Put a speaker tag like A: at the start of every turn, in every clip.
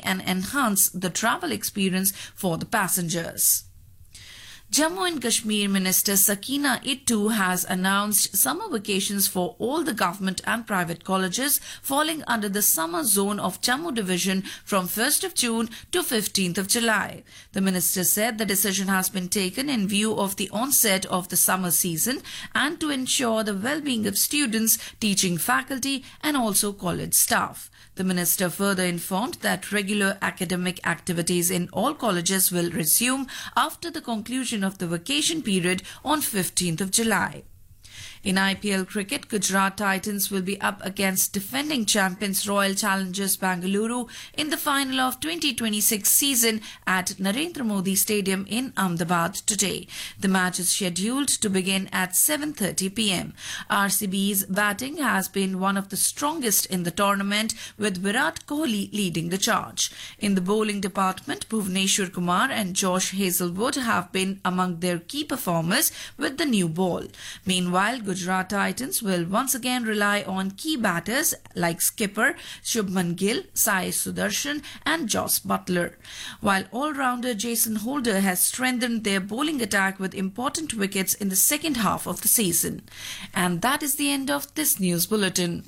A: and enhance the travel experience for the passengers. Jammu and Kashmir Minister Sakina Ittu has announced summer vacations for all the government and private colleges falling under the summer zone of Jammu division from 1st of June to 15th of July. The minister said the decision has been taken in view of the onset of the summer season and to ensure the well-being of students, teaching faculty and also college staff. The minister further informed that regular academic activities in all colleges will resume after the conclusion of the vacation period on 15th of July. In IPL cricket, Gujarat Titans will be up against defending champions Royal Challengers Bangalore in the final of 2026 season at Narendra Modi Stadium in Ahmedabad today. The match is scheduled to begin at 7:30 p.m. RCB's batting has been one of the strongest in the tournament with Virat Kohli leading the charge. In the bowling department, Bhuvneshwar Kumar and Josh Hazelwood have been among their key performers with the new ball. Meanwhile, Gujarat Titans will once again rely on key batters like skipper Shubman Gill, Sai Sudarshan and Joss Butler. While all-rounder Jason Holder has strengthened their bowling attack with important wickets in the second half of the season. And that is the end of this news bulletin.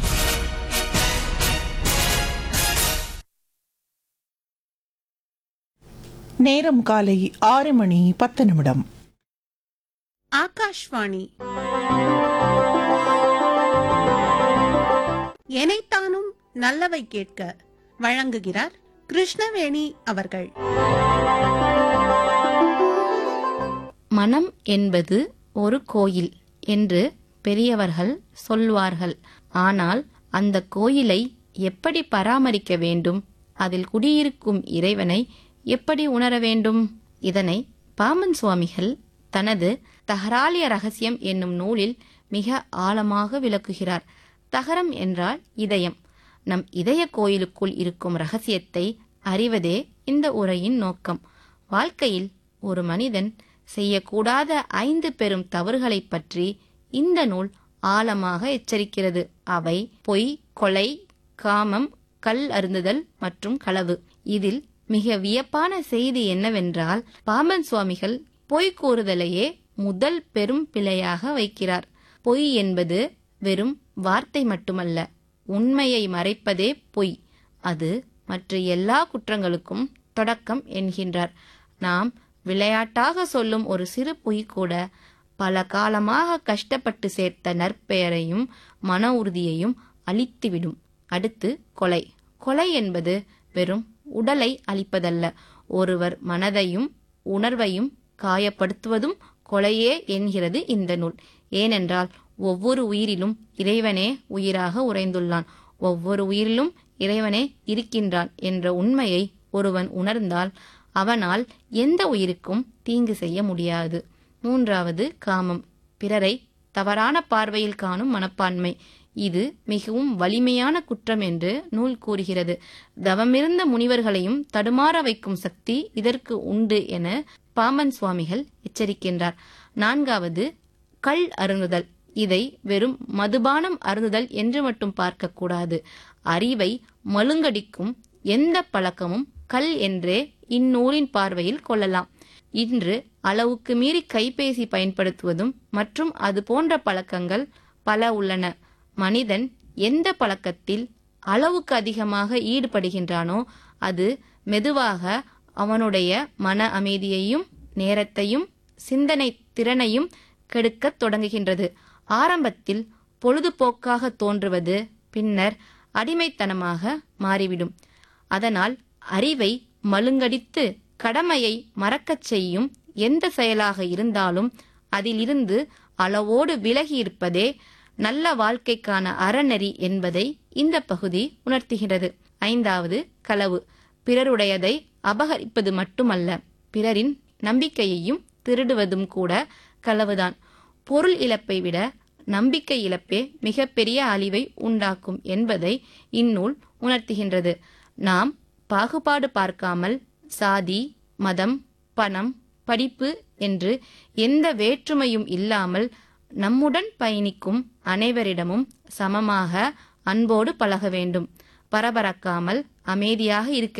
B: நேரம் காலை ஆறு மணி பத்து நிமிடம்
C: ஆகாஷ்வாணி எனைத்தானும் நல்லவை கேட்க வழங்குகிறார் கிருஷ்ணவேணி அவர்கள்
D: மனம் என்பது ஒரு கோயில் என்று பெரியவர்கள் சொல்வார்கள் ஆனால் அந்த கோயிலை எப்படி பராமரிக்க வேண்டும் அதில் குடியிருக்கும் இறைவனை எப்படி உணர வேண்டும் இதனை பாமன் சுவாமிகள் தனது தகராலிய ரகசியம் என்னும் நூலில் மிக ஆழமாக விளக்குகிறார் தகரம் என்றால் இதயம் நம் இதய கோயிலுக்குள் இருக்கும் ரகசியத்தை அறிவதே இந்த உரையின் நோக்கம் வாழ்க்கையில் ஒரு மனிதன் செய்யக்கூடாத ஐந்து பெரும் தவறுகளைப் பற்றி இந்த நூல் ஆழமாக எச்சரிக்கிறது அவை பொய் கொலை காமம் கல் அருந்துதல் மற்றும் களவு இதில் மிக வியப்பான செய்தி என்னவென்றால் பாம்பன் சுவாமிகள் பொய் கூறுதலையே முதல் பெரும் பிழையாக வைக்கிறார் பொய் என்பது வெறும் வார்த்தை மட்டுமல்ல உண்மையை மறைப்பதே பொய் அது மற்ற எல்லா குற்றங்களுக்கும் தொடக்கம் என்கின்றார் நாம் விளையாட்டாக சொல்லும் ஒரு சிறு பொய் கூட பல காலமாக கஷ்டப்பட்டு சேர்த்த நற்பெயரையும் மன உறுதியையும் அழித்துவிடும் அடுத்து கொலை கொலை என்பது வெறும் உடலை அழிப்பதல்ல ஒருவர் மனதையும் உணர்வையும் காயப்படுத்துவதும் கொலையே என்கிறது இந்த நூல் ஏனென்றால் ஒவ்வொரு உயிரிலும் இறைவனே உயிராக உறைந்துள்ளான் ஒவ்வொரு உயிரிலும் இறைவனே இருக்கின்றான் என்ற உண்மையை ஒருவன் உணர்ந்தால் அவனால் எந்த உயிருக்கும் தீங்கு செய்ய முடியாது மூன்றாவது காமம் பிறரை தவறான பார்வையில் காணும் மனப்பான்மை இது மிகவும் வலிமையான குற்றம் என்று நூல் கூறுகிறது தவமிருந்த முனிவர்களையும் தடுமாற வைக்கும் சக்தி இதற்கு உண்டு என பாம்பன் சுவாமிகள் எச்சரிக்கின்றார் நான்காவது கள் அருந்துதல் இதை வெறும் மதுபானம் அருந்துதல் என்று மட்டும் பார்க்கக்கூடாது அறிவை மழுங்கடிக்கும் எந்த பழக்கமும் கல் என்றே இந்நூலின் பார்வையில் கொள்ளலாம் இன்று அளவுக்கு மீறி கைபேசி பயன்படுத்துவதும் மற்றும் அது போன்ற பழக்கங்கள் பல உள்ளன மனிதன் எந்த பழக்கத்தில் அளவுக்கு அதிகமாக ஈடுபடுகின்றானோ அது மெதுவாக அவனுடைய மன அமைதியையும் நேரத்தையும் சிந்தனை திறனையும் கெடுக்கத் தொடங்குகின்றது ஆரம்பத்தில் பொழுதுபோக்காக தோன்றுவது பின்னர் அடிமைத்தனமாக மாறிவிடும் அதனால் அறிவை மழுங்கடித்து கடமையை மறக்கச் செய்யும் எந்த செயலாக இருந்தாலும் அதிலிருந்து அளவோடு விலகி இருப்பதே நல்ல வாழ்க்கைக்கான அறநெறி என்பதை இந்த பகுதி உணர்த்துகிறது ஐந்தாவது களவு பிறருடையதை அபகரிப்பது மட்டுமல்ல பிறரின் நம்பிக்கையையும் திருடுவதும் கூட களவுதான் பொருள் இழப்பை விட நம்பிக்கை இழப்பே மிகப்பெரிய அழிவை உண்டாக்கும் என்பதை இந்நூல் உணர்த்துகின்றது நாம் பாகுபாடு பார்க்காமல் சாதி மதம் பணம் படிப்பு என்று எந்த வேற்றுமையும் இல்லாமல் நம்முடன் பயணிக்கும் அனைவரிடமும் சமமாக அன்போடு பழக வேண்டும் பரபரக்காமல் அமைதியாக இருக்க